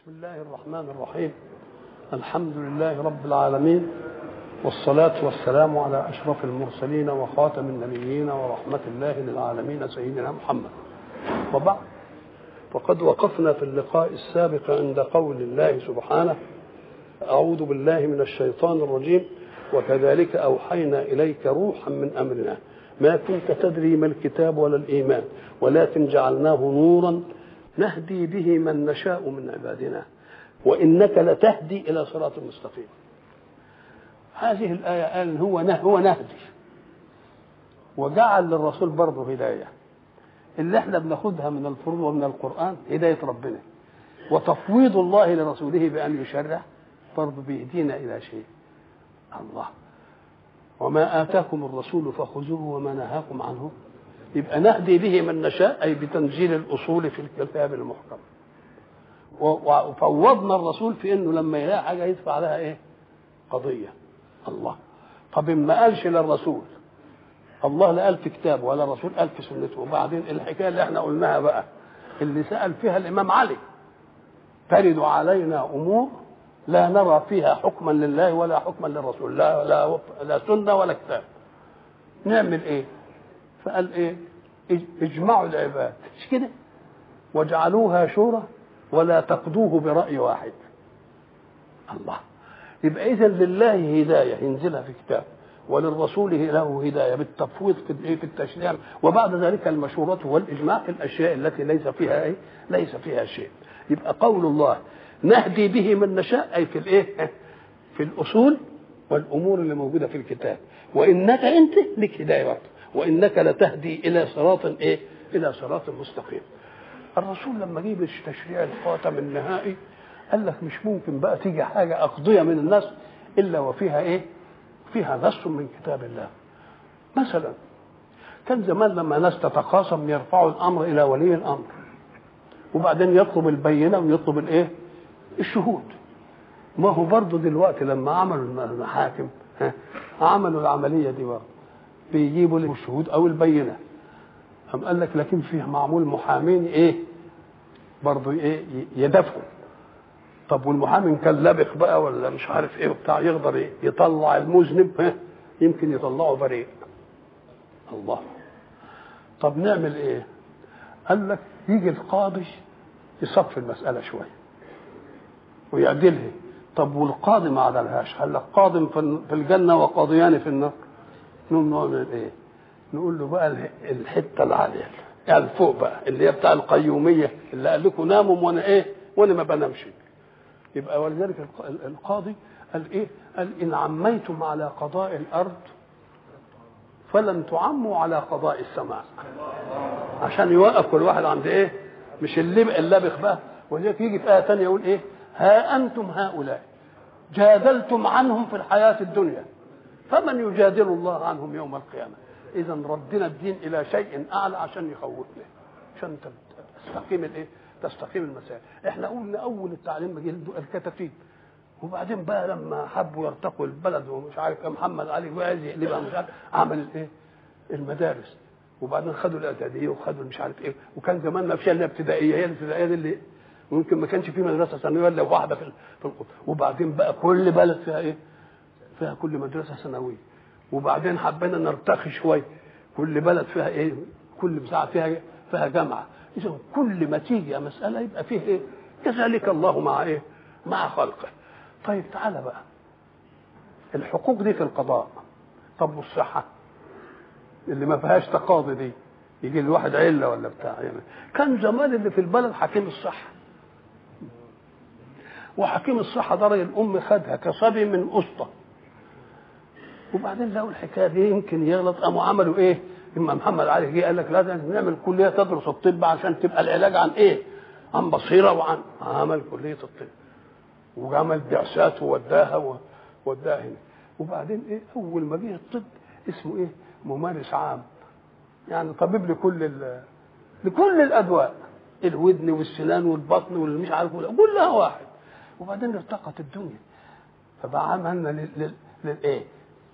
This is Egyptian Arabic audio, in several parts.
بسم الله الرحمن الرحيم الحمد لله رب العالمين والصلاة والسلام على أشرف المرسلين وخاتم النبيين ورحمة الله للعالمين سيدنا محمد وبعد وقد وقفنا في اللقاء السابق عند قول الله سبحانه أعوذ بالله من الشيطان الرجيم وكذلك أوحينا إليك روحا من أمرنا ما كنت تدري ما الكتاب ولا الإيمان ولكن جعلناه نورا نهدي به من نشاء من عبادنا وإنك لتهدي إلى صراط مستقيم هذه الآية قال هو هو نهدي وجعل للرسول برضه هداية اللي احنا بناخدها من الفروض ومن القرآن هداية ربنا وتفويض الله لرسوله بأن يشرع برضه بيهدينا إلى شيء الله وما آتاكم الرسول فخذوه وما نهاكم عنه يبقى نهدي به من نشاء أي بتنزيل الأصول في الكتاب المحكم وفوضنا الرسول في انه لما يلاقي حاجه يدفع لها ايه؟ قضيه الله طب ما قالش للرسول الله لا قال في كتابه ولا الرسول قال في سنته وبعدين الحكايه اللي احنا قلناها بقى اللي سال فيها الامام علي ترد علينا امور لا نرى فيها حكما لله ولا حكما للرسول لا لا لا سنه ولا كتاب نعمل ايه؟ فقال ايه؟ اجمعوا العباد مش كده؟ واجعلوها شورى ولا تقضوه برأي واحد الله يبقى إذا لله هداية ينزلها في كتاب وللرسول له هداية بالتفويض في في التشريع وبعد ذلك المشورة والإجماع في الأشياء التي ليس فيها أي ليس فيها شيء يبقى قول الله نهدي به من نشاء أي في الإيه في الأصول والأمور اللي موجودة في الكتاب وإنك أنت لك هداية برضه وإنك لتهدي إلى صراط إيه إلى صراط مستقيم الرسول لما جيب التشريع الخاتم النهائي قال لك مش ممكن بقى تيجي حاجه اقضيه من الناس الا وفيها ايه؟ فيها نص من كتاب الله. مثلا كان زمان لما ناس تتخاصم يرفعوا الامر الى ولي الامر وبعدين يطلب البينه ويطلب الايه؟ الشهود. ما هو برضه دلوقتي لما عملوا المحاكم عملوا العمليه دي برضه بيجيبوا الشهود او البينه قام قال لك لكن فيه معمول محامين ايه برضه ايه يدافعوا طب والمحامي كان لبخ بقى ولا مش عارف ايه وبتاع يقدر إيه؟ يطلع المذنب يمكن يطلعه بريء الله طب نعمل ايه قال لك يجي القاضي يصفي المسألة شوية ويعدلها طب والقاضي ما عدلهاش قال لك قاض في الجنة وقاضيان في النار نقوم نعمل ايه نقول له بقى الحته العاليه يعني فوق بقى اللي هي بتاع القيوميه اللي قال لكم ناموا وانا ايه وانا ما بنامش يبقى ولذلك القاضي قال ايه قال ان عميتم على قضاء الارض فلن تعموا على قضاء السماء عشان يوقف كل واحد عند ايه مش اللي اللبخ بقى ولذلك يجي في ايه ثانيه يقول ايه ها انتم هؤلاء جادلتم عنهم في الحياه الدنيا فمن يجادل الله عنهم يوم القيامه اذا ردنا الدين الى شيء اعلى عشان يخوفنا عشان تستقيم الايه تستقيم المسائل احنا قلنا اول التعليم جه الكتاتيب وبعدين بقى لما حبوا يرتقوا البلد ومش عارف محمد علي وعايز يقلبها مش عارف عمل الايه المدارس وبعدين خدوا الاعداديه وخدوا مش عارف ايه وكان زمان ما فيش الا ابتدائيه هي الابتدائيه دي اللي ويمكن ما كانش في مدرسه ثانويه الا واحده في في وبعدين بقى كل بلد فيها ايه فيها كل مدرسه ثانويه وبعدين حبينا نرتخي شويه كل بلد فيها ايه كل مساحه فيها فيها جامعه اذا كل ما تيجي مساله يبقى فيه ايه كذلك الله مع ايه مع خلقه طيب تعالى بقى الحقوق دي في القضاء طب والصحه اللي ما فيهاش تقاضي دي يجي الواحد عله ولا بتاع يعني كان زمان اللي في البلد حكيم الصحه وحكيم الصحه ده الام خدها كصبي من اسطى وبعدين لقوا الحكايه دي يمكن يغلط قاموا عملوا ايه؟ اما محمد علي جه قال لك لازم نعمل كليه تدرس الطب عشان تبقى العلاج عن ايه؟ عن بصيره وعن عمل كليه الطب وعمل بعثات ووداها ووداها هنا وبعدين ايه؟ اول ما جه الطب اسمه ايه؟ ممارس عام يعني طبيب لكل ال... لكل الادواء الودن والسنان والبطن والمش عارف كلها واحد وبعدين ارتقت الدنيا فبقى عملنا لل... للايه؟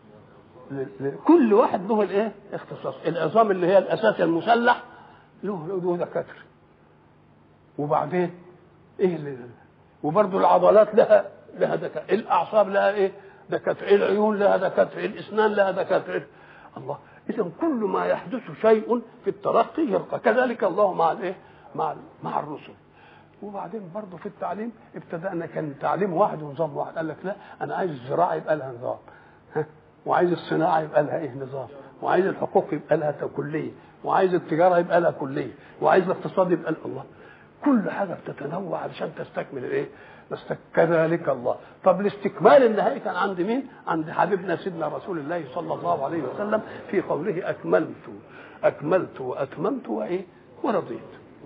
كل واحد له الايه اختصاص العظام اللي هي الاساس المسلح له له دكاتره وبعدين ايه اللي وبرضه العضلات لها لها دكاتره الاعصاب لها ايه دكاتره العيون لها دكاتره الاسنان لها دكاتره الله اذا كل ما يحدث شيء في الترقي يرقى كذلك الله مع الايه مع مع الرسل وبعدين برضه في التعليم ابتدأنا كان تعليم واحد ونظام واحد قال لك لا انا عايز الزراعه يبقى لها نظام ها وعايز الصناعه يبقى لها ايه نظام وعايز الحقوق يبقى لها كليه وعايز التجاره يبقى لها كليه وعايز الاقتصاد يبقى لها الله كل حاجه بتتنوع علشان تستكمل الايه بس كذلك الله طب الاستكمال النهائي كان عند مين عند حبيبنا سيدنا رسول الله صلى الله عليه وسلم في قوله اكملت اكملت واتممت وايه ورضيت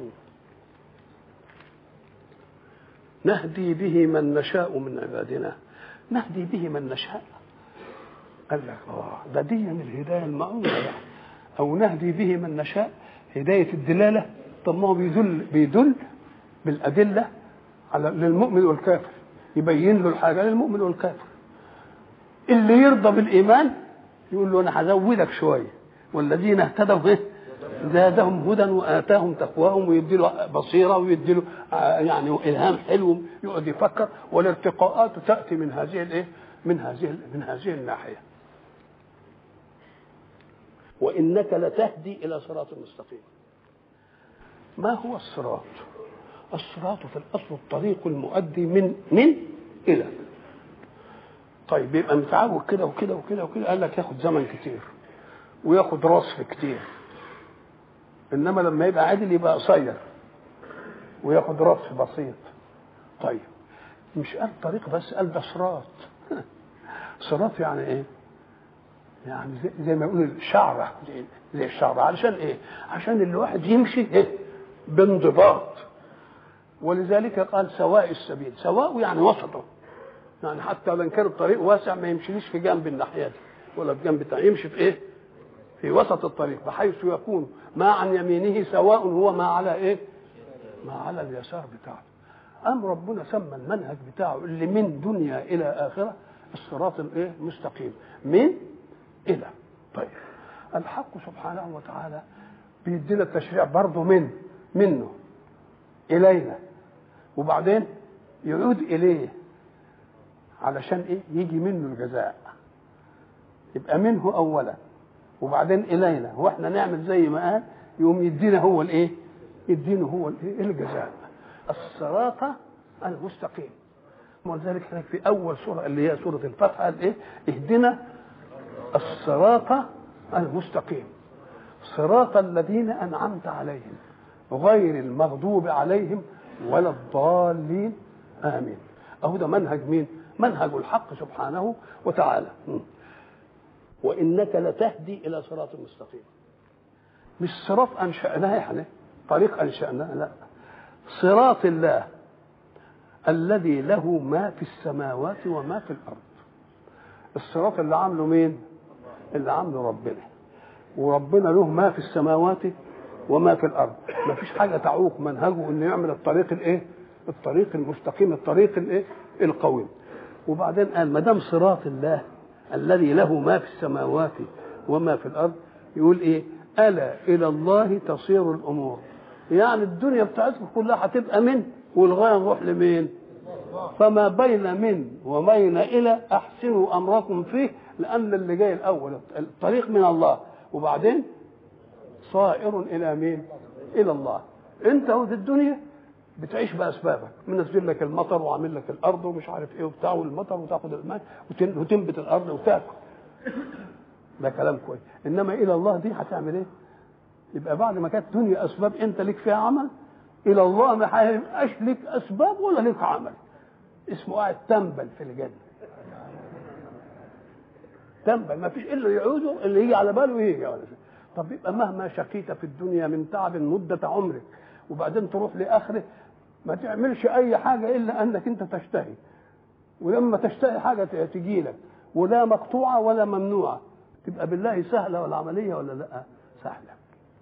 نهدي به من نشاء من عبادنا نهدي به من نشاء قال لك اه ده دي من الهدايه المعونه يعني او نهدي به من نشاء هدايه الدلاله طب ما هو بيدل بيدل بالادله على للمؤمن والكافر يبين له الحاجه للمؤمن والكافر اللي يرضى بالايمان يقول له انا هزودك شويه والذين اهتدوا ايه زادهم هدى واتاهم تقواهم ويدي له بصيره ويدي له يعني الهام حلو يقعد يفكر والارتقاءات تاتي من هذه الايه؟ من هذه من هذه الناحيه. وانك لتهدي الى صراط مستقيم. ما هو الصراط؟ الصراط في الاصل الطريق المؤدي من من الى. طيب يبقى متعود كده وكده وكده وكده قال لك ياخد زمن كتير وياخد رصف كتير انما لما يبقى عادل يبقى قصير وياخد رصف بسيط طيب مش قال طريق بس قال ده صراط صراط يعني ايه يعني زي, زي ما يقولوا الشعرة زي, زي الشعرة علشان ايه عشان الواحد يمشي ايه بانضباط ولذلك قال سواء السبيل سواء يعني وسطه يعني حتى لو كان الطريق واسع ما يمشيش في جنب الناحيه دي ولا في جنب بتاع يمشي في ايه في وسط الطريق بحيث يكون ما عن يمينه سواء هو ما على ايه ما على اليسار بتاعه أم ربنا سمى المنهج بتاعه اللي من دنيا إلى آخرة الصراط الايه مستقيم من إلى طيب الحق سبحانه وتعالى بيدينا التشريع برضه من منه إلينا وبعدين يعود إليه علشان إيه يجي منه الجزاء يبقى منه أولا وبعدين إلينا واحنا نعمل زي ما قال يقوم يدينا هو الإيه يدينا هو الإيه الجزاء الصراط المستقيم ولذلك هناك في اول سوره اللي هي سوره الفتح قال ايه اهدنا الصراط المستقيم صراط الذين انعمت عليهم غير المغضوب عليهم ولا الضالين امين اهو ده منهج مين منهج الحق سبحانه وتعالى وانك لتهدي الى صراط مستقيم مش صراط انشاناه يعني طريق انشاناه لا صراط الله الذي له ما في السماوات وما في الارض الصراط اللي عامله مين اللي عامله ربنا وربنا له ما في السماوات وما في الارض ما فيش حاجه تعوق منهجه انه يعمل الطريق الايه الطريق المستقيم الطريق الايه القويم وبعدين قال ما دام صراط الله الذي له ما في السماوات وما في الارض يقول ايه الا الى الله تصير الامور يعني الدنيا بتاعتكم كلها هتبقى من والغايه نروح لمين فما بين من وبين الى احسنوا امركم فيه لان اللي جاي الاول الطريق من الله وبعدين صائر الى مين الى الله انت اهو في الدنيا بتعيش باسبابك منزل لك المطر وعامل لك الارض ومش عارف ايه وبتاع والمطر وتاخد الماء وتنبت الارض وتاكل ده كلام كويس انما الى الله دي هتعمل ايه يبقى بعد ما كانت دنيا اسباب انت ليك فيها عمل الى الله ما هيبقاش ليك اسباب ولا ليك عمل اسمه قاعد تنبل في الجنه تنبل ما فيش الا يعوده اللي يجي على باله يجي ولا شيء طب يبقى مهما شقيت في الدنيا من تعب مده عمرك وبعدين تروح لاخره ما تعملش اي حاجه الا انك انت تشتهي ولما تشتهي حاجه تجي لك ولا مقطوعه ولا ممنوعه تبقى بالله سهله والعمليه ولا لا سهله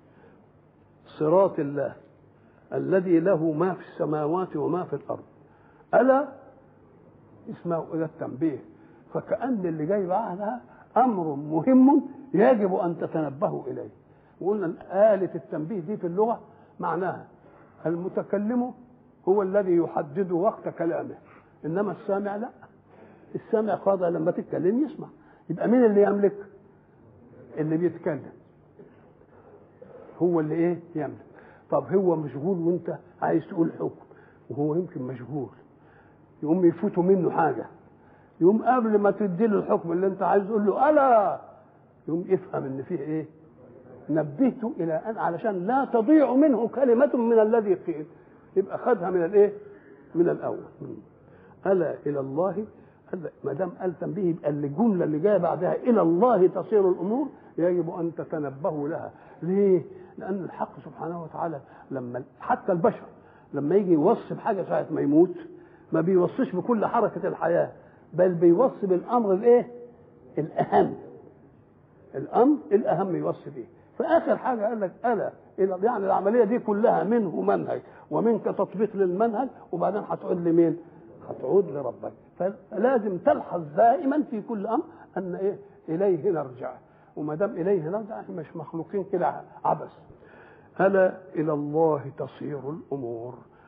صراط الله الذي له ما في السماوات وما في الارض الا اسمه الى التنبيه فكأن اللي جاي بعدها امر مهم يجب ان تتنبهوا اليه وقلنا آلة التنبيه دي في اللغه معناها المتكلم هو الذي يحدد وقت كلامه انما السامع لا السامع خاضع لما تتكلم يسمع يبقى مين اللي يملك اللي بيتكلم هو اللي ايه يملك طب هو مشغول وانت عايز تقول حكم وهو يمكن مشغول يقوم يفوتوا منه حاجه يقوم قبل ما تدي له الحكم اللي انت عايز تقول له الا يقوم يفهم ان فيه ايه نبهته الى ان علشان لا تضيع منه كلمه من الذي قيل يبقى خدها من الايه من الاول الا الى الله ما دام قال تنبيه يبقى الجمله اللي جايه بعدها الى الله تصير الامور يجب ان تتنبهوا لها ليه لان الحق سبحانه وتعالى لما حتى البشر لما يجي يوصي بحاجه ساعه ما يموت ما بيوصيش بكل حركه الحياه بل بيوصي بالامر الايه الاهم الامر الاهم يوصي به فاخر حاجه قال لك الا يعني العمليه دي كلها منه منهج ومنك تطبيق للمنهج وبعدين هتعود لمين هتعود لربك فلازم تلحظ دائما في كل امر ان ايه اليه نرجع وما دام اليه نرجع احنا مش مخلوقين كده عبث الا الى الله تصير الامور